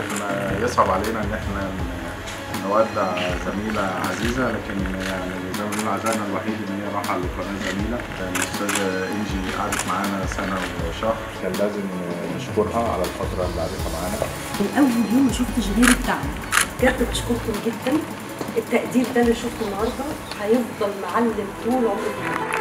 احنا يصعب علينا ان احنا نودع زميله عزيزه لكن يعني زي ما بنقول عزائنا الوحيد ان هي راحه لقناه زميله الاستاذه انجي قعدت معانا سنه وشهر كان لازم نشكرها على الفتره اللي قعدتها معانا من اول يوم ما شفتش غير الدعم بجد بشكركم جدا التقدير ده اللي شفته النهارده هيفضل معلم طول عمري